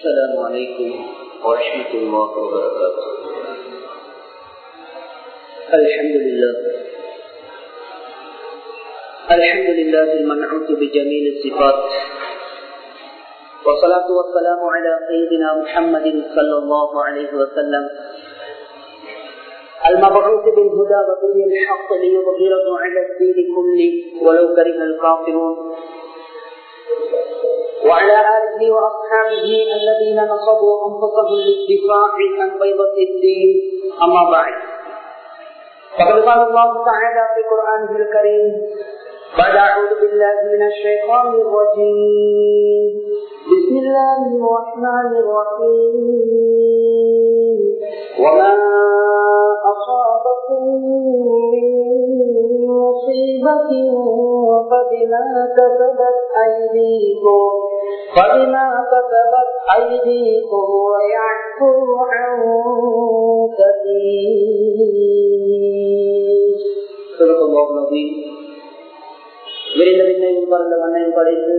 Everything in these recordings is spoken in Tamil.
السلام عليكم ورحمة الله وبركاته الحمد لله الحمد لله المنعوت بجميل الصفات والصلاة والسلام على سيدنا محمد صلى الله عليه وسلم المبعوث بالهدى ودين الحق ليظهره على الدين كله ولو كره الكافرون وعلى آله وأصحابه الذين نصبوا أنفسهم للدفاع عن بيضة الدين أما بعد فقد قال الله تعالى في قرآنه الكريم بعد أعوذ بالله من الشيطان الرجيم بسم الله الرحمن الرحيم وما أصابكم من مصيبة فبما كسبت أيديكم فبما كسبت أيديكم ويعفو عن كثير صدق الله العظيم விரைந்த விண்ணையும் பறந்த மண்ணையும் படைத்து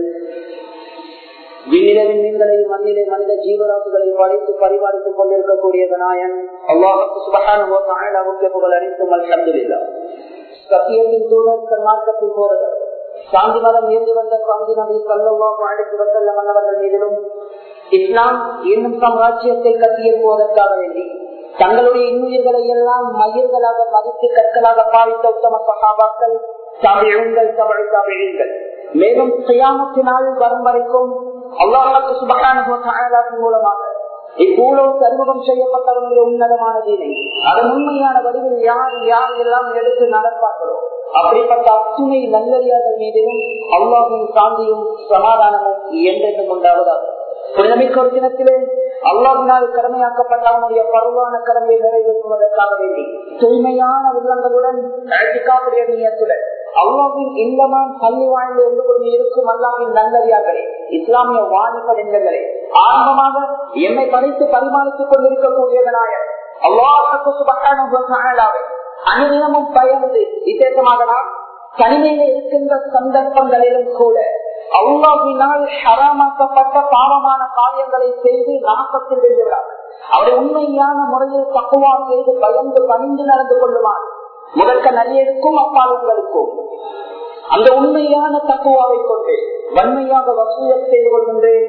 விண்ணிலவின் மீன்களையும் மண்ணிலே மனித ஜீவராசுகளை படைத்து பரிபாலித்துக் கொண்டிருக்கக்கூடிய நாயன் அல்லாஹுக்கு சுபகானுக்கு புகழ் அனைத்தும் அல்ஹம்துலில்லா சத்தியத்தின் தூதர் சன்மார்க்கத்தின் போதகர் சாந்தி மதம் ஏந்தி வந்த சாந்தி நபி சல்லா அழைத்து வந்தல்ல மன்னவர்கள் மீதிலும் இஸ்லாம் என்னும் சாம்ராஜ்யத்தை கட்டியிருப்பதற்காக வேண்டி தங்களுடைய இன்னுயிர்களை எல்லாம் மயிர்களாக மதித்து கற்களாக பாவித்த உத்தம சகாபாக்கள் தமிழுங்கள் தமிழ் தமிழுங்கள் மேலும் சியாமத்தினால் வரும் வரைக்கும் அல்லாஹாக்கு சுபகான மூலமாக இப்பூலோக்கு அறிமுகம் செய்யப்பட்டவர்களுடைய உன்னதமான தீனை அதன் உண்மையான வடிவில் யார் யார் எல்லாம் எடுத்து நடப்பார்களோ அப்படிப்பட்ட அத்துணை நல்லறியார்கள் மீதிலும் அல்லாஹின் சாந்தியும் சமாதானமும் என்றென்றும் உண்டாவதாக புனிதமிக்க ஒரு தினத்திலே அல்லாஹினால் கடமையாக்கப்பட்ட அவனுடைய பருவான கடமையை நிறைவேற்றுவதற்காக வேண்டி தூய்மையான உள்ளங்களுடன் அழைக்காவுடைய நீயத்துடன் அல்லாவின் இல்லமான் பள்ளி வாழ்ந்து ஒன்று கொண்டு இருக்கும் அல்லாவின் நல்லறியார்களே இஸ்லாமிய வாணிப நெஞ்சங்களே ஆரம்பமாக என்னை படைத்து பரிமாணித்துக் கொண்டிருக்கக்கூடியவனாய அல்லாஹுக்கு சுபகானாவை அனுதினமும் பயந்து விசேஷமாக நான் தனிமையில இருக்கின்ற சந்தர்ப்பங்களிலும் கூட அல்லாவினால் ஹராமாக்கப்பட்ட பாவமான காரியங்களை செய்து நாசத்தில் விழுகிறார்கள் அவருடைய உண்மையான முறையில் தக்குவா செய்து பயந்து பணிந்து நடந்து கொள்ளுவார் முதற்க நல்லியருக்கும் அப்பாளுங்களுக்கும் அந்த உண்மையான தக்குவாவை கொண்டு வன்மையாக வசூலம் செய்து கொள்கின்றேன்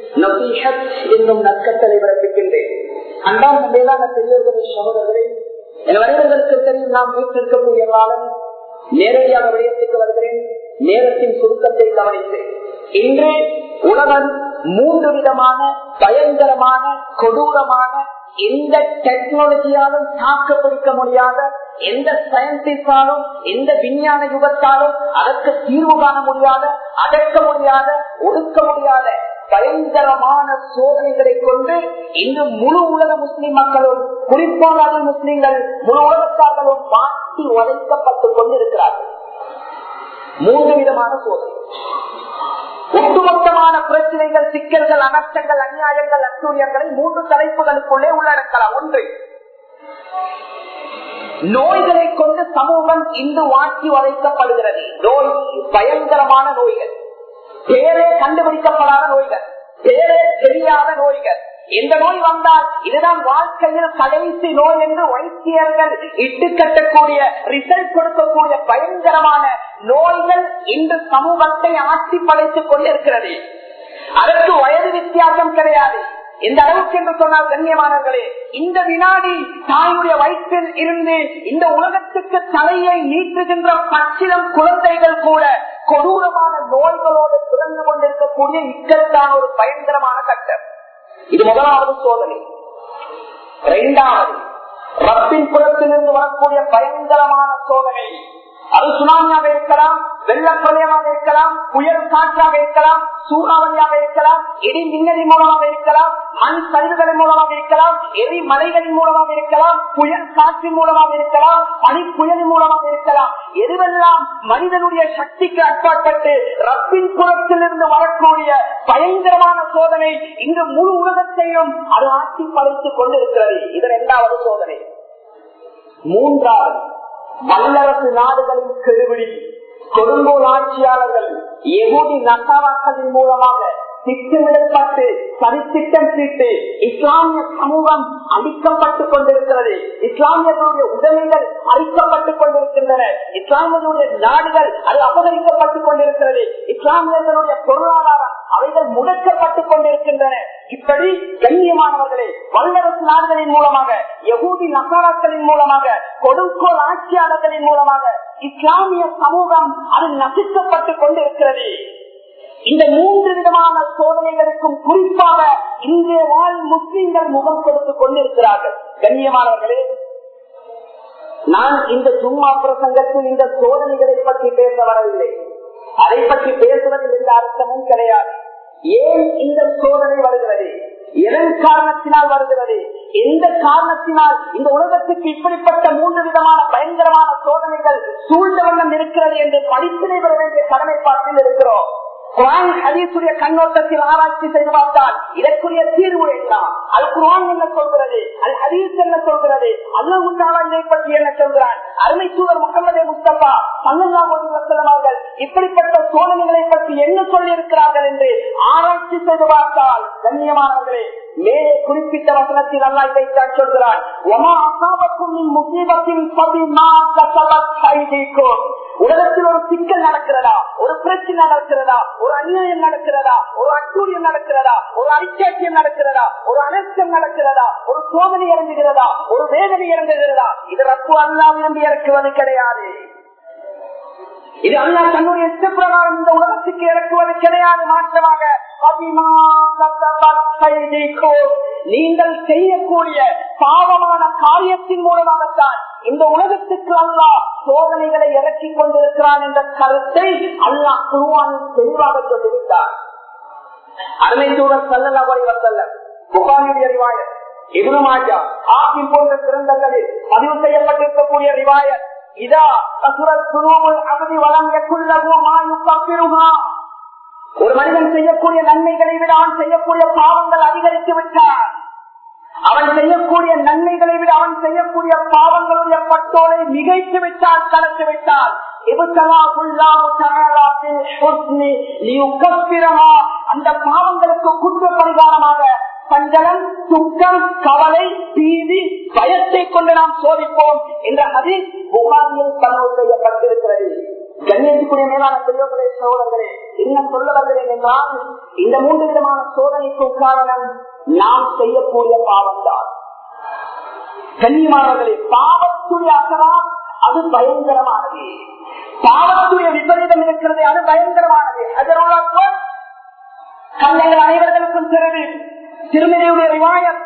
என்னும் நற்கத்தலை பிறப்பிக்கின்றேன் அன்றாம் மேலான பெரியவர்களே சகோதரர்களே என் வரைவர்களுக்கு தெரியும் நாம் வீட்டிருக்கக்கூடிய காலம் நேரடியாக விடயத்துக்கு வருகிறேன் நேரத்தின் சுருக்கத்தை கவனித்து இன்று உலகம் மூன்று விதமான பயங்கரமான கொடூரமான எந்த டெக்னாலஜியாலும் தாக்கு பிடிக்க முடியாத எந்த சயின்டிஸ்டாலும் எந்த விஞ்ஞான யுகத்தாலும் அதற்கு தீர்வு காண முடியாத அடக்க முடியாத ஒடுக்க முடியாத பயங்கரமான சோதனைகளை கொண்டு இன்று முழு உலக முஸ்லிம் மக்களும் குறிப்பாக முஸ்லிம்கள் முழு உலகத்தார்களும் மாற்றி உதைக்கப்பட்டுக் கொண்டிருக்கிறார்கள் மூன்று விதமான சோதனை ஒட்டுமொத்தமான பிரச்சனைகள் சிக்கல்கள் அனர்த்தங்கள் அநியாயங்கள் அச்சூரியங்களை மூன்று தலைப்புகளுக்குள்ளே உள்ளடக்கலாம் ஒன்று நோய்களை கொண்டு சமூகம் இன்று வாட்டி வளைக்கப்படுகிறது நோய் பயங்கரமான நோய்கள் பேரே கண்டுபிடிக்கப்படாத நோய்கள் பேரே தெரியாத நோய்கள் எந்த நோய் வந்தால் இதுதான் வாழ்க்கையில் கடைசி நோய் என்று வைத்தியர்கள் இட்டு கட்டக்கூடிய ரிசல்ட் கொடுக்கக்கூடிய பயங்கரமான நோய்கள் இன்று சமூகத்தை ஆட்சி படைத்துக் கொண்டிருக்கிறது அதற்கு வயது வித்தியாசம் கிடையாது எந்த அளவுக்கு என்று சொன்னால் கண்ணியமானவர்களே இந்த வினாடி தாயுடைய வயிற்றில் இருந்து இந்த உலகத்துக்கு தலையை நீட்டுகின்ற பச்சிலம் குழந்தைகள் கூட கொடூரமான நோய்களோடு பிறந்து கொண்டிருக்கக்கூடிய இக்கட்டான ஒரு பயங்கரமான கட்டம் இது முதலாவது சோதனை இரண்டாவது ரப்பின் புறத்திலிருந்து வரக்கூடிய பயங்கரமான சோதனை அது சுனாமியாக இருக்கலாம் வெள்ளப்பிரளயமாக இருக்கலாம் புயல் காற்றாக இருக்கலாம் சூறாவளியாக இருக்கலாம் இடி மின்னலி மூலமாக இருக்கலாம் மண் சரிவுகளின் மூலமாக இருக்கலாம் எரி மலைகளின் மூலமாக இருக்கலாம் புயல் காற்றின் மூலமாக இருக்கலாம் பனி புயலின் மூலமாக இருக்கலாம் எதுவெல்லாம் மனிதனுடைய சக்திக்கு அட்பாட்பட்டு ரப்பின் புறத்திலிருந்து வரக்கூடிய பயங்கரமான சோதனை இன்று முழு உலகத்தையும் அது ஆட்சி படைத்துக் கொண்டிருக்கிறது இது இரண்டாவது சோதனை மூன்றாவது வல்லரசு நாடுகளின் கெடுபிடி கொடுங்கோல் ஆட்சியாளர்கள் எகுதி நசாவாக்களின் மூலமாக திட்டமிடப்பட்டு சரித்து திட்டம் தீட்டு இஸ்லாமிய சமூகம் அழிக்கப்பட்டுக் கொண்டிருக்கிறது இஸ்லாமியர்களுடைய உதவிகள் அழிக்கப்பட்டுக் கொண்டிருக்கின்றன இஸ்லாமியர்களுடைய நாடுகள் அது அபகரிக்கப்பட்டுக் கொண்டிருக்கிறது இஸ்லாமியர்களுடைய பொருளாதாரம் அவைகள் முடக்கப்பட்டுக் கொண்டிருக்கின்றன இப்படி கண்ணியமானவர்களே வல்லரசு நாடுகளின் மூலமாக யகூதி நசாராக்களின் மூலமாக கொடுங்கோல் ஆட்சியாளர்களின் மூலமாக இஸ்லாமிய சமூகம் அது நசுக்கப்பட்டுக் கொண்டிருக்கிறது இந்த மூன்று விதமான சோதனைகளுக்கும் குறிப்பாக இன்றைய வாழ் முஸ்லிம்கள் முகம் கொடுத்துக் கொண்டிருக்கிறார்கள் கண்ணியமானவர்களே நான் இந்த சும்மா பிரசங்கத்தில் இந்த சோதனைகளை பற்றி பேச வரவில்லை அதை பற்றி பேசுவதில் எந்த அர்த்தமும் கிடையாது ஏன் இந்த சோதனை வருகிறது எதன் காரணத்தினால் வருகிறது எந்த காரணத்தினால் இந்த உலகத்துக்கு இப்படிப்பட்ட மூன்று விதமான பயங்கரமான சோதனைகள் சூழ்ந்த வண்ணம் இருக்கிறது என்று படிப்பினை பெற வேண்டிய கடமைப்பாட்டில் இருக்கிறோம் குரான் ஹதீசுடைய கண்ணோட்டத்தில் ஆராய்ச்சி செய்து பார்த்தால் இதற்குரிய தீர்வு என்ன அல் குரான் என்ன சொல்கிறது அல் ஹதீஸ் என்ன சொல்கிறது அல்லாஹு தாலா இதை பற்றி என்ன சொல்கிறான் அருமை தூதர் முகமது முஸ்தபா பன்னெண்டாம் அவர்கள் இப்படிப்பட்ட சோதனைகளை பற்றி என்ன சொல்லி இருக்கிறார்கள் என்று ஆராய்ச்சி செய்து பார்த்தால் கண்ணியமானவர்களே மேலே குறிப்பிட்ட வசனத்தில் அல்லா இதைத்தான் சொல்கிறான் ஒமா அசாபக்கும் முசீபத்தின் பதிமா கசபத் கைதிக்கும் உலகத்தில் ஒரு சிக்கல் நடக்கிறதா ஒரு பிரச்சனை நடக்கிறதா ஒரு அநியாயம் நடக்கிறதா ஒரு அட்டூழியம் நடக்கிறதா ஒரு அரிச்சாட்சியம் நடக்கிறதா ஒரு அனர்த்தம் நடக்கிறதா ஒரு சோதனை இறங்குகிறதா ஒரு வேதனை இறங்குகிறதா இது ரப்பு அல்லா விரும்பி இறக்குவது கிடையாது இது அல்லா தன்னுடைய இஷ்டப்பிரகாரம் இந்த உலகத்துக்கு இறக்குவது கிடையாது மாற்றமாக நீங்கள் செய்யக்கூடிய பாவமான காரியத்தின் மூலமாகத்தான் இந்த உலகத்துக்கு அல்லா சோதனைகளை இறக்கி கொண்டிருக்கிறான் என்ற கருத்தை அல்லாஹ் குருவானில் தெளிவாக சொல்லிவிட்டார் அருமை சூழல் சல்லல்லா வசல்ல புகாரியுடைய ரிவாயத் இப்னு மாஜா ஆக்கிம் போன்ற கிரந்தங்களில் பதிவு செய்யப்பட்டிருக்கக்கூடிய ரிவாயத் இதா அசுரத் சுனூமுல் அகதி வழங்கக்குள்ளவோ மாயு கப்பிருகா ஒரு மனிதன் செய்யக்கூடிய நன்மைகளை விட அவன் செய்யக்கூடிய பாவங்கள் அதிகரித்து விட்டார் அவன் செய்யக்கூடிய நன்மைகளை விட அவன் செய்யக்கூடிய பாவங்களுடைய பட்டோலை மிகைத்து விட்டால் கலந்து விட்டால் அந்த பாவங்களுக்கு குற்ற பரிகாரமாக சஞ்சலம் துக்கம் கவலை பீதி பயத்தை கொண்டு நாம் சோதிப்போம் என்ற அதில் புகாரில் பதிவு செய்யப்பட்டிருக்கிறது கண்ணியத்துக்குரிய மேலான பெரியவர்களே சோழர்களே என்ன சொல்ல வருகிறேன் என்றால் இந்த மூன்று விதமான சோதனைக்கும் காரணம் நாம் செய்யக்கூடிய பாவம்தான் கண்ணியமானவர்களே பாவத்துடைய அசராம் அது பயங்கரமானது பாவத்துடைய விபரீதம் இருக்கிறது அது பயங்கரமானது அதனோட கண்ணைகள் அனைவர்களுக்கும் திறவு திருமதியுடைய ரிவாயம்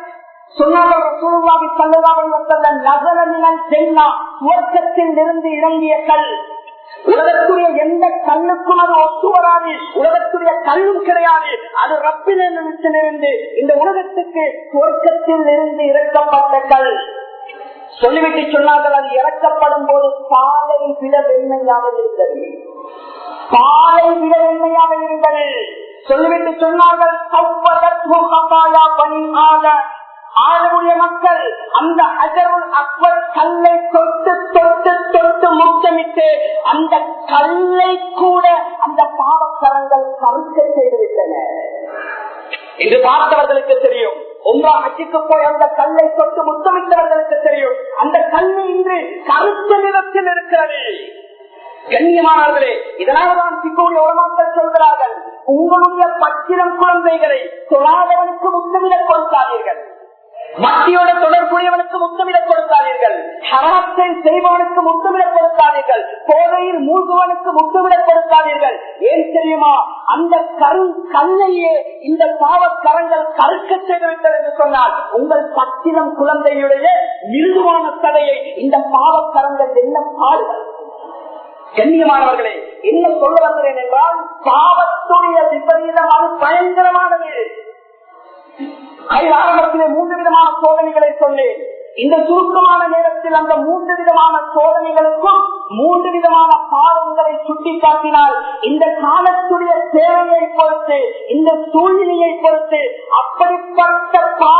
சுவர்க்கத்தில் இருந்து இறங்கிய கல் உலகத்துடைய எந்த கல்லுக்கும் அது ஒத்து வராது உலகத்துடைய கல்லும் கிடையாது அது ரப்பிலிருந்து இந்த உலகத்துக்கு சுவர்க்கத்தில் இருந்து இறக்கப்பட்ட கல் சொல்லிவிட்டு சொன்னார்கள் அது இறக்கப்படும் போது பாலை விட வெண்மையாக இருந்தது பாலை விட வெண்மையாக இருந்தது சொல்லிவிட்டு சொன்னார்கள் ஆளுடைய மக்கள் அந்த அஜருள் அக்பர் கல்லை தொட்டு தொட்டு தொட்டு முத்தமிட்டு அந்த கல்லை கூட அந்த பாவக்கரங்கள் கருக்க செய்துவிட்டன என்று பார்த்தவர்களுக்கு தெரியும் உங்களா அச்சுக்கு போய் அந்த கல்லை தொட்டு முத்தமிட்டவர்களுக்கு தெரியும் அந்த கல்லு இன்று கருத்த நிறத்தில் இருக்கிறது கண்ணியமானவர்களே இதனால்தான் சிக்கோடைய உலமாக்கள் சொல்கிறார்கள் உங்களுடைய பச்சிலம் குழந்தைகளை தொழாதவனுக்கு முத்தமிடக் கொடுக்காதீர்கள் மத்தியோட தொடர்புடையவனுக்கு முத்தமிடக் கொடுக்காதீர்கள் ஹராத்தை செய்பவனுக்கு முத்தமிடக் கொடுக்காதீர்கள் போதையில் மூழ்குவனுக்கு முத்தமிடக் கொடுக்காதீர்கள் ஏன் தெரியுமா அந்த கரு கல்லையே இந்த பாவக்கரங்கள் கருக்க செய்துவிட்டது என்று சொன்னால் உங்கள் பச்சிலம் குழந்தையுடைய மிருதுவான சதையை இந்த பாவக்கரங்கள் என்ன பாடுகள் கண்ணியமானவர்களே என்ன சொல்ல வருகிறேன் என்றால் பாவத்துடைய விபரீதம் அது பயங்கரமானது ஆரம்பத்திலே மூன்று விதமான சோதனைகளை சொன்னேன் இந்த சுருக்கமான நேரத்தில் அந்த மூன்று விதமான சோதனைகளுக்கும் மூன்று விதமான பாவங்களை சுட்டிக்காட்டினால் இந்த காலத்துடைய தேவையை பொறுத்து இந்த சூழ்நிலையை பொறுத்து அப்படிப்பட்ட பாவங்கள்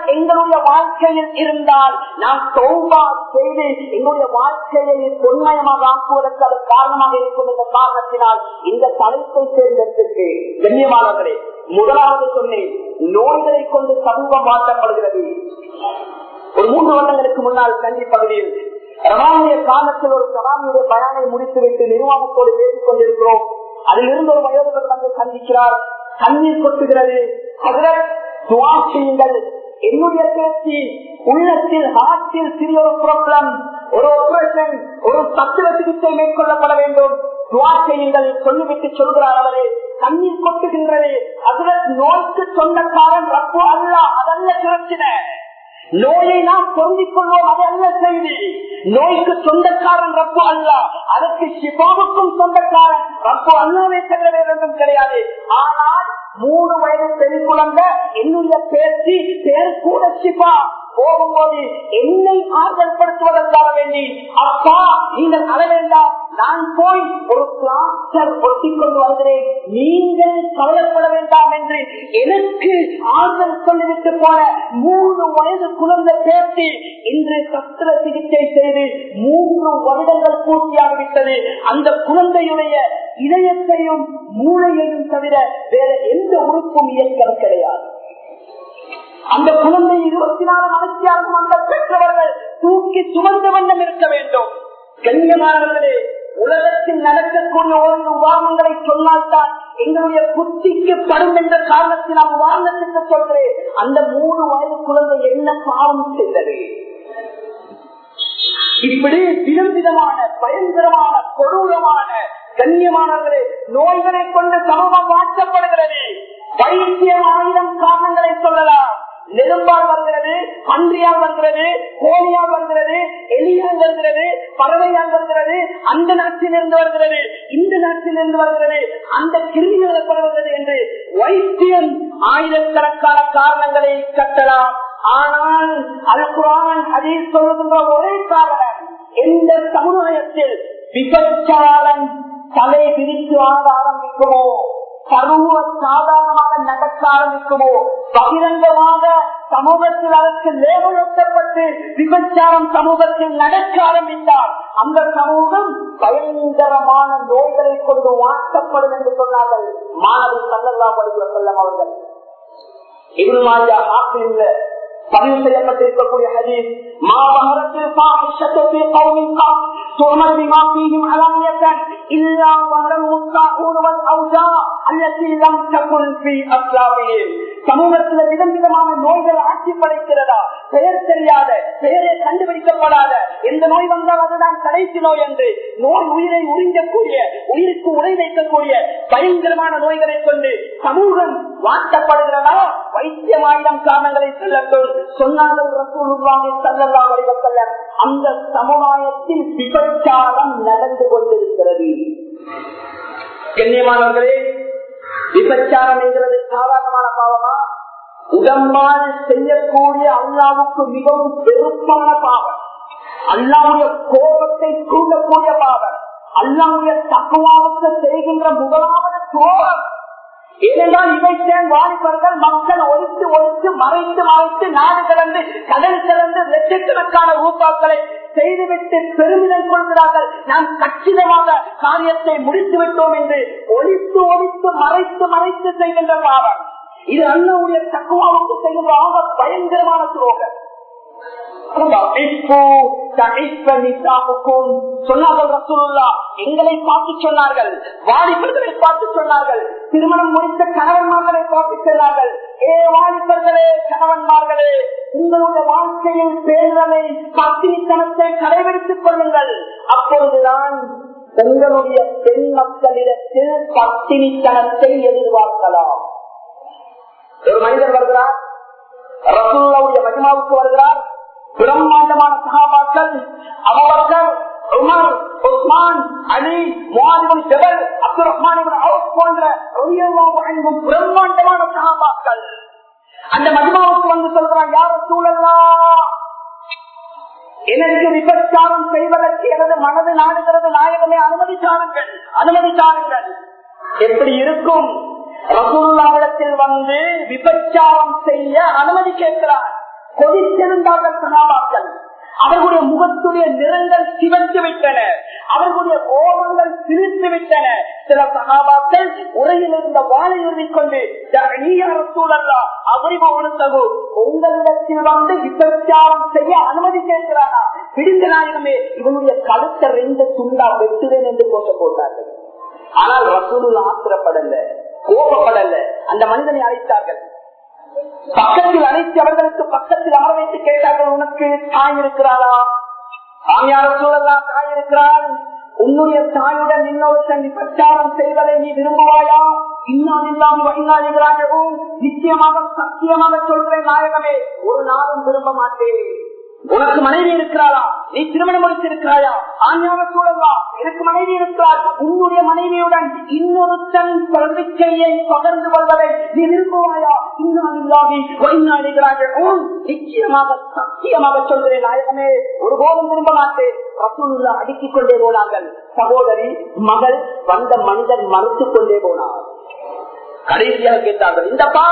எங்களுடைய வாழ்க்கையில் இருந்தால் நாம் தௌபா செய்து எங்களுடைய வாழ்க்கையை பொன்மயமாக ஆக்குவதற்கு அது காரணமாக இருக்கும் என்ற காரணத்தினால் இந்த தலைப்பை சேர்ந்ததற்கு கண்ணியமானவர்களே முதலாவது சொன்னேன் நோய்களை கொண்டு சமூகம் மாற்றப்படுகிறது ஒரு மூன்று வருடங்களுக்கு முன்னால் கல்வி பகுதியில் ரமானுடைய காலத்தில் ஒரு சலாமியுடைய பயனை முடித்துவிட்டு நிர்வாகத்தோடு பேசிக் கொண்டிருக்கிறோம் அதிலிருந்து ஒரு வயோதிபர் வந்து சந்திக்கிறார் கண்ணீர் கொட்டுகிறது அதில் துவா செய்யுங்கள் என்னுடைய பேச்சு உள்ளத்தில் ஹார்ட்டில் சிறிய ஒரு ப்ராப்ளம் ஒரு ஆபரேஷன் ஒரு தத்துவ சிகிச்சை மேற்கொள்ளப்பட வேண்டும் துவா செய்யுங்கள் சொல்லிவிட்டு சொல்கிறார் அவரே கண்ணீர் கொட்டுகின்றது அதுல நோய்க்கு சொந்தக்காரன் ரப்பு அல்ல அதல்ல பிரச்சனை நோயை நாம் பொருந்திக் கொள்வோம் அது அல்ல செய்தி நோய்க்கு சொந்தக்காரன் ரப்பு அல்ல அதற்கு சிபாவுக்கும் சொந்தக்காரன் ரப்பு அல்லாவே செல்ல வேண்டும் கிடையாது ஆனால் மூணு வயது பெண் குழந்தை என்னுடைய பேச்சு பேர் கூட சிபா போகும்போது என்னை ஆறுதல் படுத்துவதற்காக வேண்டி அப்பா நீங்கள் அழ வேண்டாம் நான் போய் ஒரு பிளாஸ்டர் ஒட்டி கொண்டு வருகிறேன் நீங்கள் கவலைப்பட வேண்டாம் என்று எனக்கு ஆறுதல் சொல்லிவிட்டு போன மூன்று வயது குழந்தை பேசி இன்று சத்திர சிகிச்சை செய்து மூன்று வருடங்கள் பூர்த்தியாகிவிட்டது அந்த குழந்தையுடைய இதயத்தையும் மூளையையும் தவிர வேற எந்த உறுப்பும் இயக்கம் கிடையாது அந்த குழந்தை இருபத்தி நாலு மனசியாகும் அந்த பெற்றவர்கள் தூக்கி சுமந்த வண்ணம் இருக்க வேண்டும் கண்ணியமானவர்களே உலகத்தில் நடக்கக்கூடிய ஓரிரு உதாரணங்களை சொன்னால்தான் எங்களுடைய புத்திக்கு படும் என்ற காரணத்தில் உதாரணத்துக்கு சொல்கிறேன் அந்த மூணு வயது குழந்தை என்ன பாவம் செய்தது இப்படி விதம் விதமான பயங்கரமான கொடூரமான கண்ணியமானவர்களே நோய்களை கொண்டு சமூகம் மாற்றப்படுகிறது வைத்தியம் ஆயிரம் காரணங்களை சொல்லலாம் நெரும்பால் வருகிறது பன்றியால் வருகிறது கோழியால் வருகிறது எலியால் வருகிறது பறவையால் வருகிறது அந்த நாட்டிலிருந்து வருகிறது இந்த நாட்டிலிருந்து வருகிறது அந்த கிருமிகள் வருகிறது என்று வைத்தியம் ஆயிரக்கணக்கான காரணங்களை கட்டலாம் ஆனால் அல் குரான் அதில் சொல்லுகின்ற ஒரே காரணம் எந்த சமுதாயத்தில் விபச்சாரம் தலை விரித்து ஆட ஆரம்பிக்குமோ சர்வ சாதாரணமாக நடக்க ஆரம்பிக்குமோ பகிரங்கமாக சமூகத்தில் அதற்கு லேபலோட்டப்பட்டு விபச்சாரம் சமூகத்தில் நடக்க ஆரம்பித்தால் அந்த சமூகம் பயங்கரமான நோய்களை கொண்டு வாட்டப்படும் என்று சொன்னார்கள் மாணவர் சல்லல்லா படுகிற செல்லம் அவர்கள் இவருமாரியா ஆற்றில் பதிவு செய்யப்பட்டிருக்கக்கூடிய ஹதீஸ் மாபகரத்தில் فاحشة قوم قوم تعمل بما فيهم علانية إلا ظهر المستاقون والأوجاع التي لم تكن في أسلافهم சமூகத்தில் விதம் விதமான நோய்கள் ஆட்சி படைக்கிறதா பெயர் தெரியாத பெயரே கண்டுபிடிக்கப்படாத எந்த நோய் வந்தால் அதுதான் கடைசி நோய் என்று நோய் உயிரை உறிஞ்சக்கூடிய உயிருக்கு உரை வைக்கக்கூடிய பயங்கரமான நோய்களை கொண்டு சமூகம் வாட்டப்படுகிறதா வைத்தியமாயிரம் காரணங்களை சொல்லட்டும் சொன்னார்கள் ரசூலுல்லாஹி ஸல்லல்லாஹு அலைஹி வஸல்லம் அந்த சமுதாயத்தில் விபச்சாரம் நடந்து கொண்டிருக்கிறது கண்ணியமானவர்களே விபச்சாரம் என்கிறது சாதாரணமான பாவமா உடம்பால் செய்யக்கூடிய அல்லாவுக்கு மிகவும் பெருப்பான பாவம் அல்லாவுடைய கோபத்தை தூண்டக்கூடிய பாவம் அல்லாவுடைய தக்குவாவுக்கு செய்கின்ற முதலாவது கோபம் ஏனென்றால் இவைத்தான் வாலிபர்கள் மக்கள் ஒழித்து ஒழித்து மறைத்து மறைத்து நாடு கடந்து கடல் கடந்து லட்சக்கணக்கான ரூபாக்களை செய்துவிட்டு பெருமிதம் கொள்கிறார்கள் நாம் கச்சிதமாக காரியத்தை முடித்து விட்டோம் என்று ஒழித்து ஒழித்து மறைத்து மறைத்து செய்கின்ற பாவம் இது அண்ணனுடைய தக்குவாவுக்கு செய்கின்ற ஆக பயங்கரமான துரோகம் எங்களை பார்த்து சொன்னார்கள் வாலிபர்களை பார்த்து சொன்னார்கள் திருமணம் முடித்த கணவன்மார்களை பார்த்து சொன்னார்கள் ஏ வாலிபர்களே கணவன்மார்களே உங்களுடைய வாழ்க்கையில் பேரலை பத்தினித்தனத்தை கடைபிடித்துக் கொள்ளுங்கள் அப்பொழுதுதான் உங்களுடைய பெண் மக்களிடத்தில் பத்தினித்தனத்தை எதிர்பார்க்கலாம் ஒரு மனிதர் வருகிறார் ரசூல்லாவுடைய மகிமாவுக்கு வருகிறார் பிரம்மாண்டமான சகாபாக்கள் அவர்கள் உமர் உஸ்மான் அலி முவாதிபன் ஜபல் அப்துல் ரஹ்மான் போன்ற வழங்கும் பிரம்மாண்டமான சகாபாக்கள் அந்த மகிமாவுக்கு வந்து சொல்றான் யார சூழல்லா எனக்கு விபச்சாரம் செய்வதற்கு எனது மனது நாடுகிறது நாயகமே அனுமதிச்சாருங்கள் அனுமதிச்சாருங்கள் எப்படி இருக்கும் ரசூல்லாவிடத்தில் வந்து விபச்சாரம் செய்ய அனுமதி கேட்கிறார் கொதித்திருந்தார்கள் சகாபாக்கள் அவர்களுடைய முகத்துடைய நிறங்கள் சிவந்து விட்டன அவர்களுடைய கோபங்கள் சிரித்து விட்டன சில சகாபாக்கள் உரையில் இருந்த வாழை உறுதிக்கொண்டு சூழல்லா அவரிவு உணர்ந்தகு உங்களிடத்தில் வந்து விபச்சாரம் செய்ய அனுமதி கேட்கிறானா பிடிந்த நாயகமே இவனுடைய கழுத்த ரெண்டு துண்டா வெட்டுவேன் என்று கோஷம் போட்டார்கள் ஆனால் ரசூலுல் ஆத்திரப்படல கோபப்படல அந்த மனிதனை அழைத்தார்கள் பக்கத்தில் அழைத்து அவர்களுக்கு பக்கத்தில் அமர வைத்து கேட்டார்கள் உனக்கு தாய் இருக்கிறாரா சாமியார சூழலாம் தாய் இருக்கிறாள் உன்னுடைய தாயுடன் இன்னொருத்தன் பிரச்சாரம் செய்வதை நீ விரும்புவாயா இன்னும் இல்லாமல் வழிநாடுகிறாகவும் நிச்சயமாக சத்தியமாக சொல்றேன் நாயகமே ஒரு நாளும் விரும்ப மாட்டேன் உனக்கு மனைவி இருக்கிறாளா நீ திருமணம் முடித்திருக்கிறாயா ஆஞ்ஞான சூழலா எனக்கு மனைவி இருக்கிறாள் உன்னுடைய மனைவியுடன் இன்னொருத்தன் பிரதிக்கையை பகிர்ந்து கொள்வதை நீ விரும்புவாயா இன்னும் இல்லாவி வழிநாடுகிறார்கள் நிச்சயமாக சத்தியமாக சொல்கிறேன் நாயகமே ஒருபோதும் விரும்ப மாட்டேன் ரசூலுல்லா அடுக்கிக் கொண்டே போனார்கள் சகோதரி மகள் வந்த மனிதன் மறுத்துக் கொண்டே போனார் கடைசியாக கேட்டார்கள் இந்த பா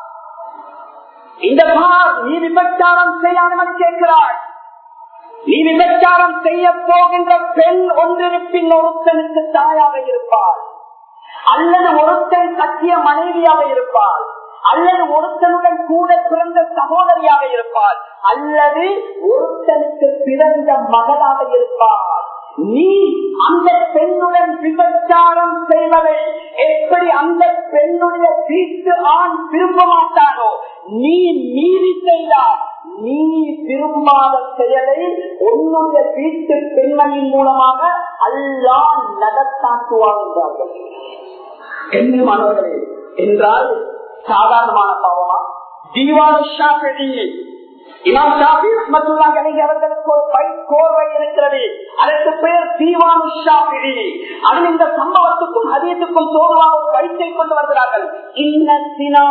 இந்த பார் நீ விபச்சாரம் செய்ய அனுமதி கேட்கிறாய் நீ விபச்சாரம் செய்ய போகின்ற பெண் ஒன்றிருப்பின் ஒருத்தனுக்கு தாயாக இருப்பாள் அல்லது ஒருத்தன் சத்திய மனைவியாக இருப்பாள் அல்லது ஒருத்தனுடன் கூட பிறந்த சகோதரியாக இருப்பாள் அல்லது ஒருத்தனுக்கு பிறந்த மகளாக இருப்பாள் நீ அந்த பெண்ணுடன் விபச்சாரம் செய்வதை எப்படி அந்த பெண்ணுடைய வீட்டு ஆண் விரும்ப மாட்டானோ நீ மீறி செய்தால் நீ விரும்பாத செயலை உன்னுடைய வீட்டு பெண்மணியின் மூலமாக அல்லா நடத்தாட்டுவார் என்றார்கள் கண்ணியமானவர்களே என்றால் சாதாரணமான பாவமா ஜீவானு இமாம் ஷாஃபி ரஹ்மத்துல்லாஹி அலைஹி அவர்களுக்கு ஒரு பை கோர்வை இருக்கிறது அதற்கு பெயர் தீவானு ஷாஃபி அதில் இந்த சம்பவத்துக்கும் அதீத்துக்கும் தோதுவாக ஒரு பயிற்சியை கொண்டு வருகிறார்கள் இன்ன சினா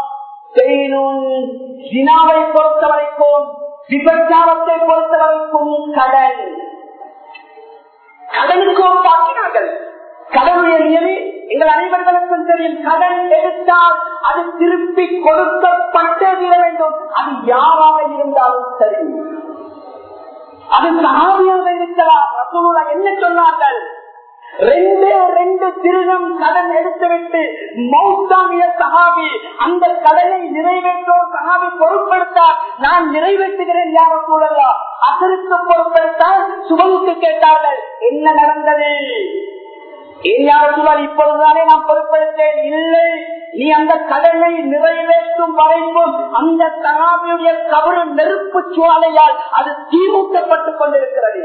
சினாவை பொறுத்த வரைக்கும் விபச்சாரத்தை பொறுத்த வரைக்கும் கடன் கடனுக்கு ஒரு தாக்கினார்கள் கடனுடைய நியதி எங்கள் அனைவர்களுக்கும் தெரியும் கடன் எடுத்தால் அது திருப்பி கொடுக்கப்பட்டே தீர வேண்டும் அது யாராக இருந்தாலும் சரி அது சகாபியாக இருக்கலாம் ரசூலுல்லா என்ன சொன்னார்கள் ரெண்டே ரெண்டு திருடம் கடன் எடுத்துவிட்டு மௌத்தாமிய சகாபி அந்த கடனை நிறைவேற்றோர் சகாபி பொருட்படுத்தார் நான் நிறைவேற்றுகிறேன் யார சூழலா அதற்கு பொருட்படுத்தால் சுபமுக்கு கேட்டார்கள் என்ன நடந்தது இப்பொழுதுதானே நான் பொருட்படுத்தேன் இல்லை நீ அந்த கடனை நிறைவேற்றும் வரைக்கும் அந்த சகாபியுடைய கவரு நெருப்பு சுவாலையால் அது தீமூட்டப்பட்டுக் கொண்டிருக்கிறது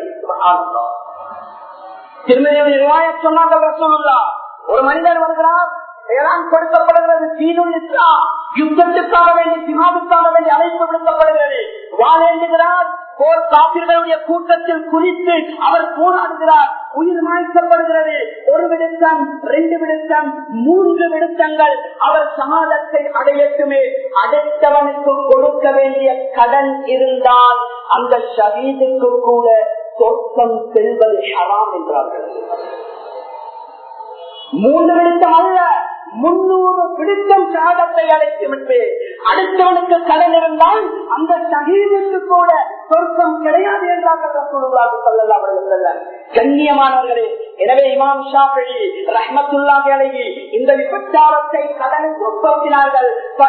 திருமதியுடைய ரிவாயத் சொன்னார்கள் ரசூலுல்லா ஒரு மனிதர் வருகிறார் ஏதான் கொடுக்கப்படுகிறது சீனுல் இஸ்லாம் யுத்தத்துக்காக வேண்டி சிமாவுக்காக வேண்டி அழைப்பு விடுக்கப்படுகிறது வாழேந்துகிறார் போர் காப்பிர்களுடைய கூட்டத்தில் குறித்து அவர் போராடுகிறார் உயிர் மாய்க்கப்படுகிறது ஒரு விடுத்தம் ரெண்டு விடுத்தம் மூன்று விடுத்தங்கள் அவர் சமாதத்தை அடையட்டுமே அடுத்தவனுக்கு கொடுக்க வேண்டிய கடன் இருந்தால் அந்த ஷரீதுக்கு கூட சொர்க்கம் செல்வது ஹராம் என்றார்கள் மூன்று விடுத்தம் அல்ல முன்னூறு பிடித்தம் சாதத்தை அழைத்து விட்டு அடுத்தவனுக்கு கடன் இருந்தால் அந்த சகீதுக்கு கூட சொர்க்கம் கிடையாது என்றார்கள் கண்ணியமானவர்களே எனவே இமாம் ஷாஃபி ரஹ்மத்துல்லாஹி அலைஹி இந்த விபச்சாரத்தை கடனில் உட்படுத்தினார்கள்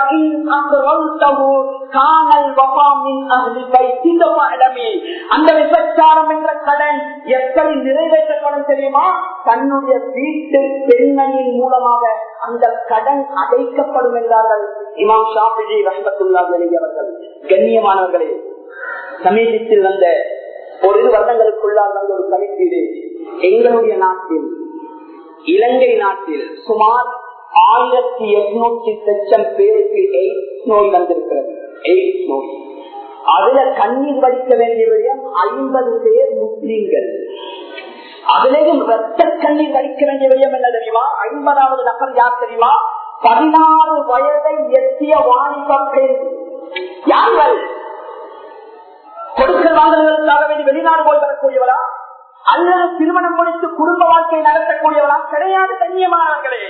அந்த விபச்சாரம் என்ற கடன் எப்படி நிறைவேற்றப்படும் தெரியுமா தன்னுடைய வீட்டு பெண்மணியின் மூலமாக அந்த கடன் அடைக்கப்படும் என்றார்கள் இமாம் ஷாஃபி ரஹ்மத்துல்லாஹி அலைஹி அவர்கள் கண்ணியமானவர்களே சமீபத்தில் வந்த ஒரு இரு வருடங்களுக்குள்ளால் வந்த ஒரு கணிப்பீடு எங்களுடைய நாட்டில் இலங்கை நாட்டில் சுமார் ஆயிரத்தி எட்நூத்தி லட்சம் பேருக்கு எய்ட்ஸ் நோய் வந்திருக்கிறது எய்ட்ஸ் நோய் அதுல கண்ணீர் வடிக்க வேண்டிய விடயம் ஐம்பது பேர் முஸ்லீம்கள் அதிலேயும் ரத்த கண்ணீர் வடிக்க வேண்டிய விடயம் என்ன தெரியுமா ஐம்பதாவது நபர் யார் தெரியுமா பதினாறு வயதை எத்திய வாணிப பெண் யார்கள் கொடுக்கல் வாங்கல்களுக்காக வேண்டி வெளிநாடு போய் வரக்கூடியவரா அல்லது திருமணம் முடித்து குடும்ப வாழ்க்கை நடத்தக்கூடியவரா கிடையாது கண்ணியமானவர்களே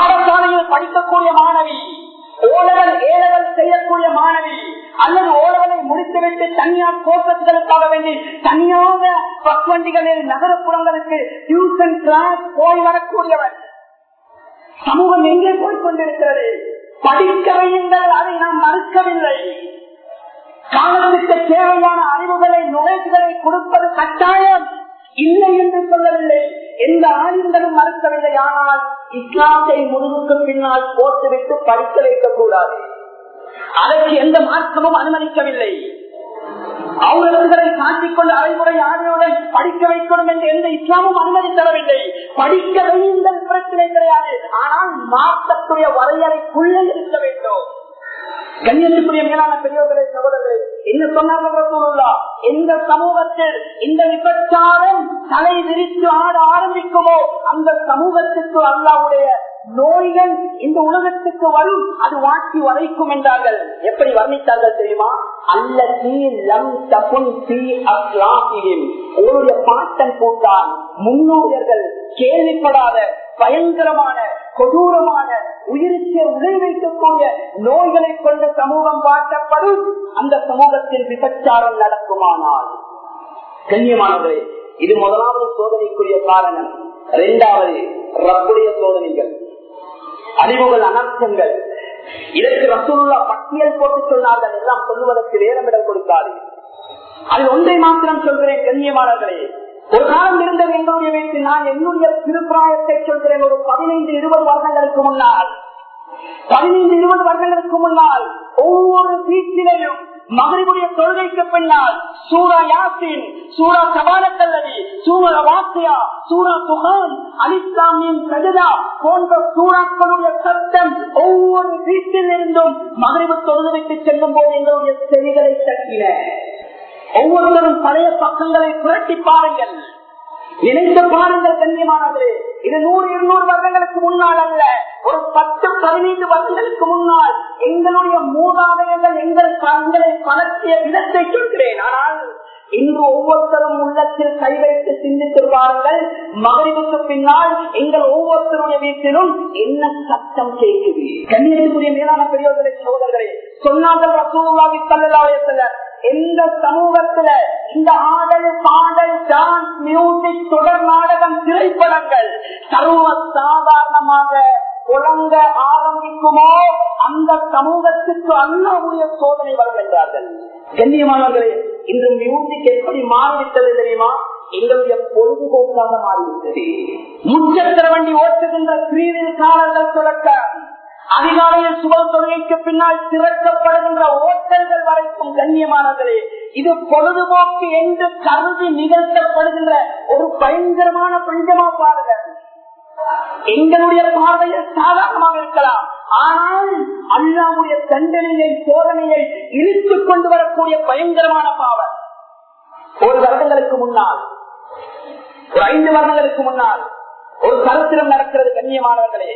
பாடசாலையில் படிக்கக்கூடிய மாணவி ஓலவல் ஏலவல் செய்யக்கூடிய மாணவி அல்லது ஓலவல் தனியார் போக்கத்துகளுக்காக வேண்டி தனியாக பஸ் வண்டிகளில் நகரப்புறங்களுக்கு டியூஷன் கிளாஸ் போய் வரக்கூடியவர் சமூகம் எங்கே போய் கொண்டிருக்கிறது படிக்க வையுங்கள் அதை நாம் மறுக்கவில்லை காலத்துக்கு தேவையான அறிவுகளை நுழைவுகளை கொடுப்பது கட்டாயம் இல்லை என்று சொல்லவில்லை எந்த ஆயுதங்களும் மறுக்கவில்லை ஆனால் இஸ்லாத்தை முழுவுக்கு பின்னால் போட்டுவிட்டு படிக்க வைக்கக்கூடாது அதற்கு எந்த மாற்றமும் அனுமதிக்கவில்லை அவர்களை காட்டிக்கொண்டு அரைமுறை ஆணையுடன் படிக்க வைக்கணும் என்று எந்த இஸ்லாமும் அனுமதி தரவில்லை படிக்க வையுங்கள் பிரச்சனை கிடையாது ஆனால் மாற்றத்துடைய வரையறைக்குள்ளே இருக்க வேண்டும் கண்ணியத்துக்குரிய மேலான பெரியவர்களே சகோதரர்களே என்ன சொன்னார்கள் எந்த சமூகத்தில் இந்த விபச்சாரம் தலை விரித்து ஆட ஆரம்பிக்குமோ அந்த சமூகத்துக்கு அல்லாவுடைய நோய்கள் இந்த உலகத்துக்கு வரும் அது வாட்டி வரைக்கும் என்றார்கள் எப்படி வர்ணித்தார்கள் தெரியுமா அல்ல உங்களுடைய பாட்டன் கூட்டான் முன்னோடியர்கள் கேள்விப்படாத பயங்கரமான கொடூரமான உயிருக்கு உலை வைக்கக்கூடிய நோய்களை கொண்டு சமூகம் வாட்டப்படும் அந்த சமூகத்தில் விபச்சாரம் நடக்குமானால் கண்ணியமானவர்களே இது முதலாவது சோதனைக்குரிய காரணம் இரண்டாவது ரப்புடைய சோதனைகள் அறிவுகள் அனர்த்தங்கள் இதற்கு ரசூல்லா பட்டியல் போட்டு சொன்னார்கள் எல்லாம் சொல்லுவதற்கு நேரமிடம் கொடுக்காது அது ஒன்றை மாத்திரம் சொல்கிறேன் கண்ணியமானவர்களே ஒரு காலம் இருந்தது எங்களுடைய வீட்டில் நான் என்னுடைய திருப்பிராயத்தை சொல்கிறேன் ஒரு பதினைந்து இருபது வருடங்களுக்கு முன்னால் பதினைந்து இருபது வருடங்களுக்கு முன்னால் ஒவ்வொரு வீட்டிலையும் மகரிபுடைய தொழுகைக்கு பின்னால் சூரா யாசின் சூரா சபாலக்கல்லவி சூரா வாசியா சூரா துகான் அலிஸ்லாமியின் சஜதா போன்ற சூறாக்களுடைய சத்தம் ஒவ்வொரு வீட்டில் இருந்தும் மகரிபு தொழுகைக்கு செல்லும் போது எங்களுடைய செவிகளை தட்டின ஒவ்வொருவரும் பழைய பக்கங்களை புரட்டி பாருங்கள் நினைத்து பாருங்கள் கண்ணியமானது இது நூறு இருநூறு வருடங்களுக்கு முன்னால் அல்ல ஒரு பத்து பதினைந்து வருடங்களுக்கு முன்னால் எங்களுடைய மூதாதையர்கள் எங்கள் கண்களை பலத்திய விதத்தை சொல்கிறேன் ஆனால் இன்று ஒவ்வொருத்தரும் உள்ளத்தில் கை வைத்து சிந்தித்து பாருங்கள் மகளிருக்கு பின்னால் எங்கள் ஒவ்வொருத்தருடைய வீட்டிலும் என்ன சத்தம் கேட்குது கண்ணியத்துக்குரிய மேலான பெரியவர்களை சகோதரர்களே சொன்னார்கள் ரசூலுல்லாஹி ஸல்லல்லாஹு அலைஹி வஸல்லம் எந்த சமூகத்துல இந்த ஆடல் பாடல் டான்ஸ் மியூசிக் தொடர் நாடகம் திரைப்படங்கள் சர்வ சாதாரணமாக புலங்க ஆரம்பிக்குமோ அந்த சமூகத்துக்கு அல்லாவுடைய சோதனை வரும் என்றார்கள் கண்ணியமானவர்களே இன்று மியூசிக் எப்படி மாறிவிட்டது தெரியுமா எங்களுடைய பொழுதுபோக்காக மாறிவிட்டது முச்சத்திர வண்டி ஓட்டுகின்ற கிரீவில்காரர்கள் தொடக்கம் அதிகாலையில் சுப தொழுகைக்கு பின்னால் திறக்கப்படுகின்ற ஓட்டங்கள் வரைக்கும் கண்ணியமானவர்களே இது பொழுதுபோக்கு என்று கருதி நிகழ்த்தப்படுகின்ற ஒரு பயங்கரமான பஞ்சமா பாருங்கள் எங்களுடைய பார்வையில் சாதாரணமாக இருக்கலாம் ஆனால் அல்லாவுடைய தண்டனையை சோதனையை இழுத்துக் கொண்டு வரக்கூடிய பயங்கரமான பாவம் ஒரு வருடங்களுக்கு முன்னால் ஒரு ஐந்து வருடங்களுக்கு முன்னால் ஒரு சரித்திரம் நடக்கிறது கண்ணியமானவர்களே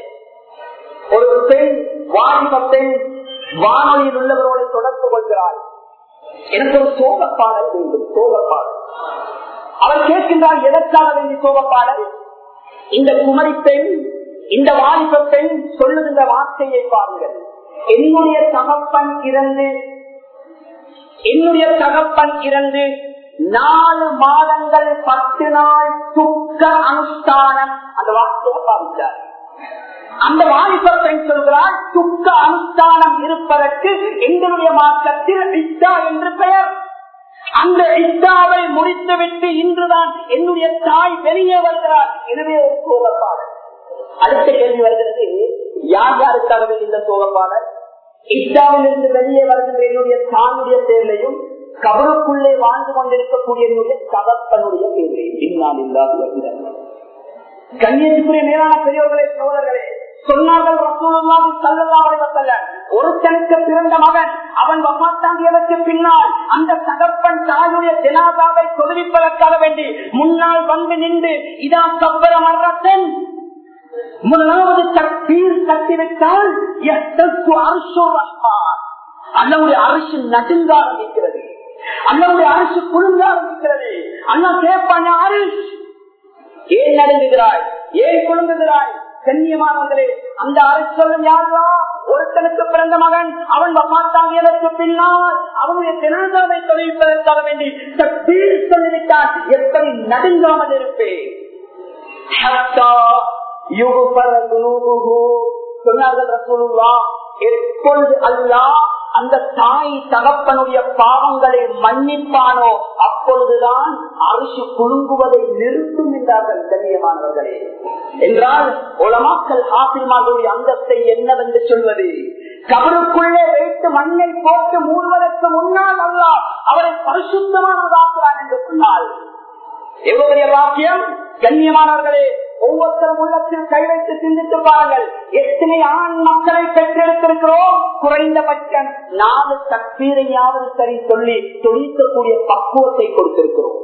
ஒரு பெண் வாலிப பெண் வானொலியில் உள்ளவரோடு தொடர்பு கொள்கிறாள் எனக்கு ஒரு சோகப்பாடல் வேண்டும் சோகப்பாடல் அவள் கேட்கின்றால் எதற்காக வேண்டி சோகப்பாடல் இந்த குமரி பெண் இந்த வாலிப பெண் சொல்லுகின்ற வார்த்தையை பாருங்கள் என்னுடைய தகப்பன் இறந்து என்னுடைய தகப்பன் இறந்து நாலு மாதங்கள் பத்து நாள் துக்க அனுஷ்டானம் அந்த வார்த்தையை பாருங்கள் அந்த வாலிப பெண் சொல்கிறார் துக்க அனுஷ்டானம் இருப்பதற்கு எங்களுடைய மார்க்கத்தில் இத்தா என்று பெயர் அந்த இத்தாவை முடித்துவிட்டு இன்றுதான் என்னுடைய தாய் வெளியே வருகிறார் எனவே ஒரு சோகப்பாடல் அடுத்த கேள்வி வருகிறது யார் யாருக்காக இந்த சோகப்பாடல் இத்தாவில் இருந்து வெளியே வருகின்ற என்னுடைய தானுடைய பேர்லையும் கபருக்குள்ளே வாழ்ந்து கொண்டிருக்கக்கூடிய என்னுடைய தகப்பனுடைய பேர்லையும் இன்னால் இல்லாத கண்ணியத்துக்குரிய மேலான பெரியவர்களே சோதர்களே சொன்னார்கள் ரசூலுல்லாஹி ஸல்லல்லாஹு அலைஹி வஸல்லம் ஒருத்தனுக்கு பிறந்த மகன் அவன் வஃபாத்தாகியதற்கு பின்னால் அந்த தகப்பன் தாயுடைய ஜனாதாவை தொழுவிப்பதற்காக வேண்டி முன்னால் வந்து நின்று இதா கப்பர மரத்தன் முதலாவது தற்பீர் கட்டிவிட்டால் அல்லாவுடைய அரசு நடுங்க ஆரம்பிக்கிறது அல்லாவுடைய அரசு குழுங்க ஆரம்பிக்கிறது அண்ணா கேட்பான அரிஷ் ஏன் நடுங்குகிறாய் ஏன் குழுங்குகிறாய் கண்ணியமானவர்களே அந்த அரசு யாரா ஒருத்தனுக்கு பிறந்த மகன் அவன் வமாத்தாகியதற்கு பின்னால் அவனுடைய ஜனாதாவை தொழில்பதற்காக வேண்டி தக்பீர் சொல்லிவிட்டான் எப்படி நடுங்காமல் இருப்பேன் ஹத்தா யுகுபர குலூபுஹு. சொன்னார்கள் ரசூலுல்லா எப்பொழுது அல்லாஹ் அந்த தாய் தகப்பனுடைய பாவங்களை மன்னிப்பானோ அப்பொழுதுதான் அரிசி குலுங்குவதை நிறுத்தும் என்றார்கள் கண்ணியமானவர்களே என்றால் உலமாக்கல் ஆசிரியர்களுடைய அந்தத்தை என்னவென்று சொல்வது கபருக்குள்ளே வைத்து மண்ணை போட்டு மூடுவதற்கு முன்னால் அல்லாஹ் அவரை பரிசுத்தமானதாக்குறான் என்று சொன்னால் எவ்வளவு பெரிய வாக்கியம் கண்ணியமானவர்களே ஒவ்வொருத்தரும் உள்ளத்தில் கை வைத்து சிந்தித்து பாருங்கள் எத்தனை ஆண் மக்களை பெற்றெடுத்திருக்கிறோம் குறைந்தபட்சம் நாலு தக்பீரையாவது சரி சொல்லி தொழிக்கக்கூடிய பக்குவத்தை கொடுத்திருக்கிறோம்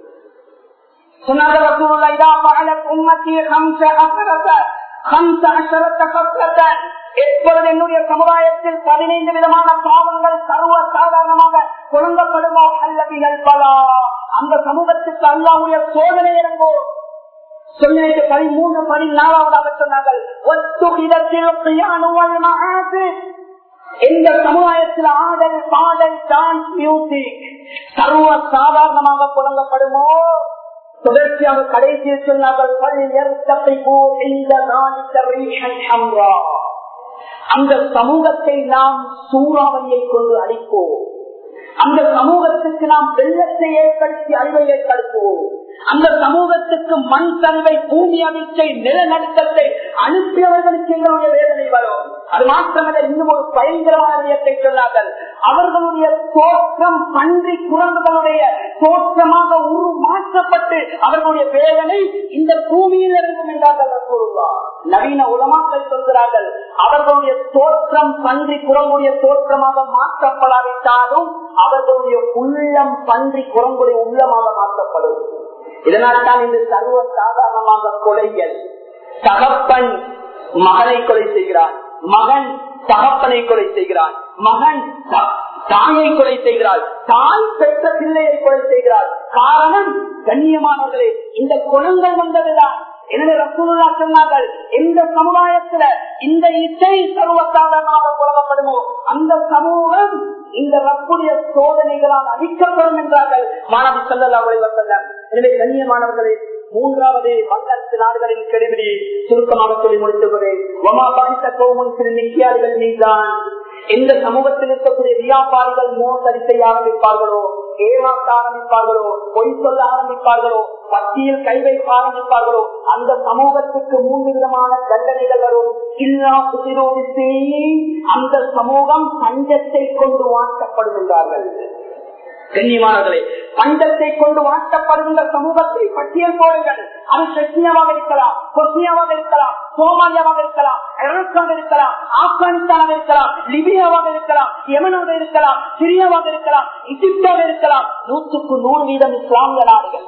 சொன்னார்கள் ரசூலுல்லாஹ், இதா ஃபஅலத் உம்மத்தி ஹம்ஸ அஸரத, ஹம்ஸ அஸரத கஸ்ரத்தன். எப்பொழுது என்னுடைய சமுதாயத்தில் பதினைந்து விதமான பாவங்கள் சர்வ சாதாரணமாக குழங்கப்படுமோ அல்லவிகள் பலா அந்த சமூகத்துக்கு அல்லாவுடைய சோதனை இறங்கோ சொல்லிட்டு பதிமூன்று பதினாலாவதாக சொன்னார்கள் ஒத்துகிடத்தில் பியானுவல் மகாசு எந்த சமுதாயத்தில் ஆடல் பாடல் டான்ஸ் மியூசிக் சர்வ சாதாரணமாக புழங்கப்படுமோ தொடர்ச்சியாக கடைசியில் சொன்னார்கள் "பல்யர்த்தபிகு இந்த நாளிக ரீஹன் ஹம்ரா." அந்த சமூகத்தை நாம் சூறாவளியை கொண்டு அழிப்போம் அந்த சமூகத்துக்கு நாம் வெள்ளத்தை ஏற்படுத்தி அழிவை ஏற்படுத்துவோம் அந்த சமூகத்துக்கு மண் சரிவை பூமி அதிர்ச்சை நிலநடுக்கத்தை அனுப்பியவர்களுக்கு எங்களுடைய வேதனை வரும் அது மாத்திரமல்ல இன்னும் ஒரு பயங்கரமான விடயத்தை சொன்னார்கள் அவர்களுடைய தோற்றம் பன்றி குரங்குகளுடைய தோற்றமாக உரு மாற்றப்பட்டு அவர்களுடைய வேதனை இந்த பூமியில் இருக்கும் என்றார்கள் ரசூலுல்லாஹ். நவீன உலமாக்கள் சொல்கிறார்கள் அவர்களுடைய தோற்றம் பன்றி குரங்குடைய தோற்றமாக மாற்றப்படாவிட்டாலும் அவர்களுடைய உள்ளம் பன்றி குரங்குடைய உள்ளமாக மாற்றப்படும் இதனால் தான் இந்த சர்வ சாதாரணமாக கொலைகள் தகப்பன் மகனை கொலை செய்கிறான் மகன் தகப்பனை கொலை செய்கிறான் மகன் த- தாயை கொலை செய்கிறாள் தாய் பெற்ற பிள்ளையை கொலை செய்கிறாள் காரணம் கண்ணியமானவர்களே இந்த குணங்கள் வந்ததுதான் எனவே ரசூலுல்லா சொன்னார்கள் எந்த சமுதாயத்துல இந்த இசை சர்வசாதாரணமாக புலகப்படுமோ அந்த சமூகம் இந்த ரப்புடைய சோதனைகளால் அழிக்கப்படும் என்றார்கள் மாணவி செல்லல்லா வசல்லம் எனவே கண்ணியமானவர்களே மூன்றாவது வல்லரசு நாடுகளின் கெடுபிடி சுருக்கமாக சொல்லி முடித்துள்ளது ஒமா பாதித்த கோமன் சிறு நிக்கியாளிகள் மீதான் எந்த சமூகத்தில் இருக்கக்கூடிய வியாபாரிகள் மோசடி செய்ய ஆரம்பிப்பார்களோ ஏமாற்ற ஆரம்பிப்பார்களோ பொய் சொல்ல ஆரம்பிப்பார்களோ பத்தியில் கை வைக்க ஆரம்பிப்பார்களோ அந்த சமூகத்துக்கு மூன்று விதமான தண்டனைகள் வரும் இல்லா புதிரோடு அந்த சமூகம் பஞ்சத்தை கொண்டு வாட்டப்படுகின்றார்கள் கண்ணியமானவர்களே பஞ்சத்தை கொண்டு வாட்டப்படுகின்ற சமூகத்தை பட்டியல் போடுங்கள் அது செக்னியாவாக இருக்கலாம் கொஸ்னியாவாக இருக்கலாம் சோமாலியாவாக இருக்கலாம் இராக்காக இருக்கலாம் ஆப்கானிஸ்தானாக இருக்கலாம் லிபியாவாக இருக்கலாம் யமனாக இருக்கலாம் சிரியாவாக இருக்கலாம் இஜிப்டாக இருக்கலாம் நூற்றுக்கு நூறு வீதம் இஸ்லாமிய நாடுகள்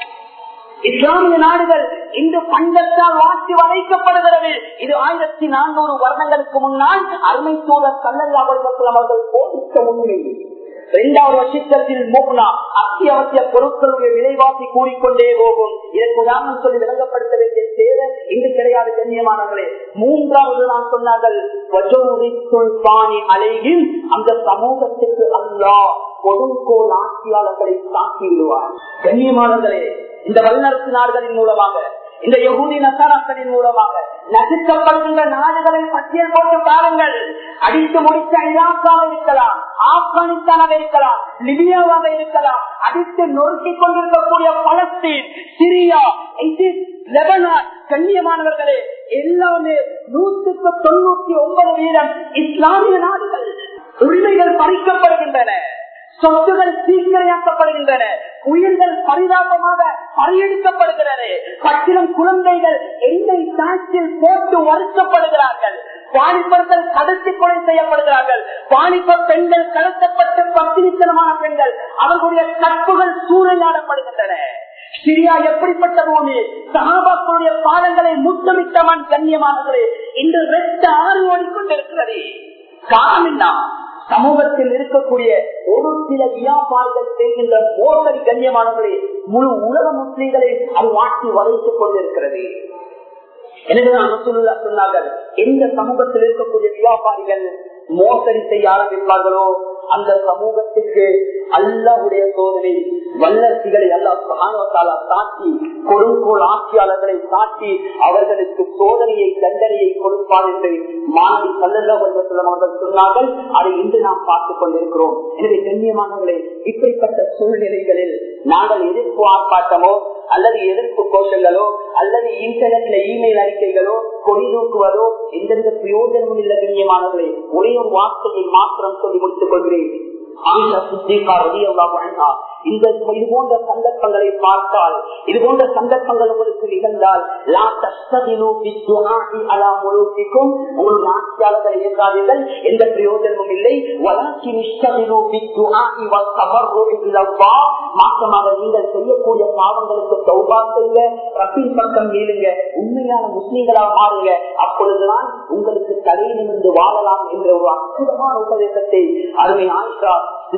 இஸ்லாமிய நாடுகள் இன்று பஞ்சத்தால் வாட்டி வளைக்கப்படுகிறது இது ஆயிரத்தி நானூறு வருடங்களுக்கு முன்னால் அருமை தூதர் கல்லல்லா அவர்கள் போதித்த உண்மை இரண்டாவது வருஷத்தில் மூக்னா அத்தியாவசிய பொருட்களுடைய விலைவாசி கூடிக்கொண்டே போகும் இதற்கு உதாரணம் சொல்லி விளங்கப்படுத்த வேண்டிய தேவை இங்கு கிடையாது கண்ணியமானவர்களே மூன்றாவது நான் சொன்னார்கள் வஜோரித்துல்பானி அலையில் அந்த சமூகத்துக்கு அல்லாஹ் கொடுங்கோல் ஆட்சியாளர்களை தாக்கி விடுவார் கண்ணியமானவர்களே இந்த வல்லரசு நாடுகளின் மூலமாக இந்த யகுதி நசாராக்களின் மூலமாக நசுக்கப்படுகின்ற நாடுகளை பட்டியல் போட்டு பாருங்கள் அடித்து முடித்த இராக்காக இருக்கலாம் ஆப்கானிஸ்தானாக இருக்கலாம் லிபியாவாக இருக்கலாம் அடித்து நொறுக்கி கொண்டிருக்கக்கூடிய பலஸ்தீன் சிரியா எகிப்து, லெபனான் கண்ணியமானவர்களே எல்லாமே நூற்றுக்கு தொண்ணூத்தி ஒன்பது வீதம் இஸ்லாமிய நாடுகள் உரிமைகள் பறிக்கப்படுகின்றன சொத்துகள் சீக்கிரையாக்கப்படுகின்றன உயிர்கள் பரிதாபமாக பறியெடுக்கப்படுகிறது பச்சிலம் குழந்தைகள் எண்ணெய் தாய்ச்சில் போட்டு வருத்தப்படுகிறார்கள் வாலிபர்கள் கடத்தி கொலை செய்யப்படுகிறார்கள் வாலிப பெண்கள் கடத்தப்பட்டு பத்தினித்தனமான பெண்கள் அவர்களுடைய கற்புகள் சூறையாடப்படுகின்றன சிரியா எப்படிப்பட்ட பூமி சகாபாக்களுடைய பாதங்களை முத்தமிட்டவன் கண்ணியமானவர்களே இன்று ரெட்ட ஆறு ஓடிக்கொண்டிருக்கிறது காரணம் என்ன சமூகத்தில் இருக்கக்கூடிய ஒரு சில வியாபாரிகள் செய்கின்ற மோசடி கண்ணியமானவர்களே முழு உலக முஸ்லீம்களை அது மாற்றி வளைத்துக் கொண்டிருக்கிறது எனவே நான் ரசூலுல்லாஹ் சொன்னார்கள் எந்த சமூகத்தில் இருக்கக்கூடிய வியாபாரிகள் மோசடி செய்ய ஆரம்பிப்பார்களோ அந்த சமூகத்துக்கு அல்லாஹுடைய சோதனை வல்லரசிகளை அல்லாஹால தாக்கி கொடுங்கோல் ஆட்சியாளர்களை தாக்கி அவர்களுக்கு சோதனையை தண்டனையை கொடுப்பார் என்று மாணவி சல்லல்லாஹ் அவர்கள் சொன்னார்கள் அதை இன்று நாம் பார்த்துக் கொண்டிருக்கிறோம் எனவே கண்ணியமானவர்களே இப்படிப்பட்ட சூழ்நிலைகளில் நாங்கள் எதிர்ப்பு ஆர்ப்பாட்டமோ அல்லது எதிர்ப்பு கோஷங்களோ அல்லது இன்டர்நெட்ல இமெயில் அறிக்கைகளோ கொடி தூக்குவதோ எந்தெந்த பிரயோஜனமும் இல்லை கண்ணியமானவர்களே ஒரே ஒரு வார்த்தையை மாத்திரம் சொல்லி முடித்துக் கொள்கிறேன் இந்த இது போன்ற சந்தர்ப்பங்களை பார்த்தால் இது போன்ற சந்தர்ப்பங்கள் உங்களுக்கு நிகழ்ந்தால் உங்களுடைய ஆட்சியாளர்களை இயங்காதீர்கள் எந்த பிரயோஜனமும் இல்லை மாற்றமாக நீங்கள் செய்யக்கூடிய பாவங்களுக்கு சௌபா செய்ய ரஃபின் பக்கம் மீளுங்க உண்மையான முஸ்லீம்களாக மாறுங்க அப்பொழுதுதான் உங்களுக்கு தலை நிமிர்ந்து வாழலாம் என்ற ஒரு அற்புதமான உபதேசத்தை அருமை ஆயிஷா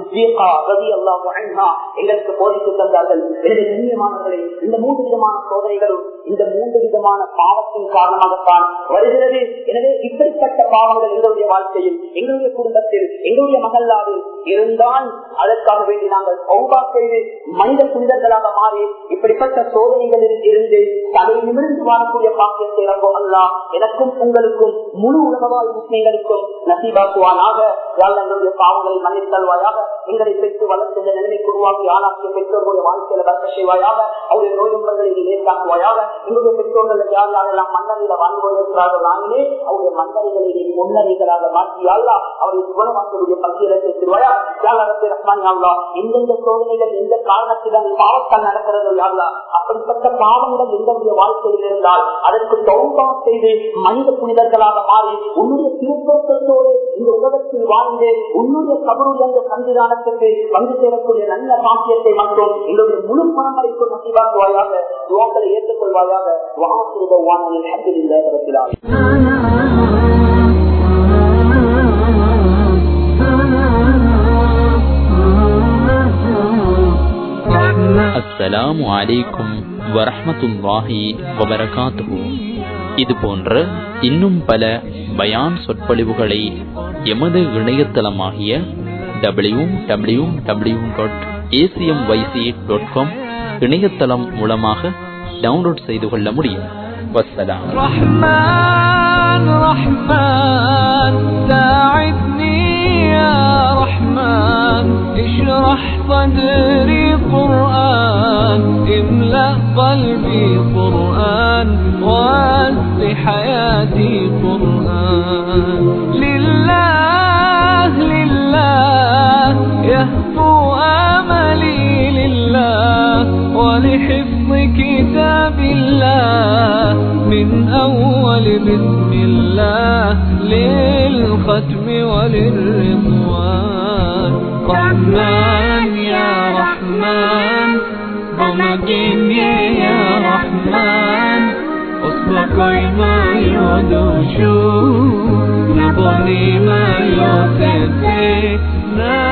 எங்களுக்கு போதித்து தந்தார்கள் எனவே கண்ணியமானவர்களே இந்த மூன்று விதமான சோதனைகளும் இந்த மூன்று விதமான பாவத்தின் காரணமாகத்தான் வருகிறது எனவே இப்படிப்பட்ட பாவங்கள் எங்களுடைய வாழ்க்கையில் எங்களுடைய குடும்பத்தில் எங்களுடைய மகல்லாவில் இருந்தால் அதற்காக வேண்டி நாங்கள் சௌபா செய்து மனித புனிதர்களாக மாறி இப்படிப்பட்ட சோதனைகளில் இருந்து தலை நிமிர்ந்து வாழக்கூடிய பாக்கியத்தை ரப்போ அல்லா எனக்கும் உங்களுக்கும் முழு உலகவாழ் முஸ்லீம்களுக்கும் நசீபாக்குவானாக எங்களுடைய பாவங்களை மன்னித்தல்வாயாக எங்களை பெற்று வளர்த்த நிலைமைக்கு உருவாக்கி ஆளாக்கிய பெற்றோர்களுடைய வாழ்க்கையில வர்க்க செய்வாயாக அவருடைய நோயும்பங்களை நேர்த்தாக்குவாயாக எங்களுடைய பெற்றோர்கள் யார் யாரெல்லாம் மன்னரையில வாழ்ந்து கொண்டிருக்கிறார்கள் நாங்களே அவருடைய மன்னரைகளை நீ முன்னறிகளாக மாற்றியாளா அவருடைய குணமாக்கக்கூடிய பட்டியலை சேர்த்துவாயா யாழரசு ரஹ்மான் யாழ்லா எந்தெந்த சோதனைகள் எந்த காரணத்திடம் பாவத்தால் நடக்கிறதோ யாழ்லா அப்படிப்பட்ட பாவங்கள் எங்களுடைய வாழ்க்கையில் இருந்தால் அதற்கு தௌபா செய்து மனித புனிதர்களாக மாறி உன்னுடைய திருப்பத்தோடு இந்த உலகத்தில் வாழ்ந்து உன்னுடைய கபருடைய அந்த சந்திதானத்துக்கு வந்து சேரக்கூடிய நல்ல பாக்கியத்தை மட்டும் எங்களுடைய முழு பணமறைக்கும் நசிவாக்குவாயாக துவாக்களை ஏற்றுக்கொள்வாயாக வாசிருவான அஸ்ஸலாமு அலைக்கும் வரஹமத்துல்லாஹி வபரகாத்துஹு இது போன்ற இன்னும் பல பயான் சொற்பொழிவுகளை எமது இணையதளமாகிய W W W dot ACM YC dot com இணையதளம் மூலமாக டவுன்லோட் செய்து கொள்ள முடியும் வசலாம் رحمن رحمن ساعدني يا رحمن اشرح صدري قرآن املأ قلبي قرآن واسع حياتي قرآن لله لله يهفو آملي لله ولحفظ كتاب الله من أول بسم الله للختم وللرضوان رحمن يا رحمن رمضان يا رحمن أصبحك ما يدوشو نبني ما يوسف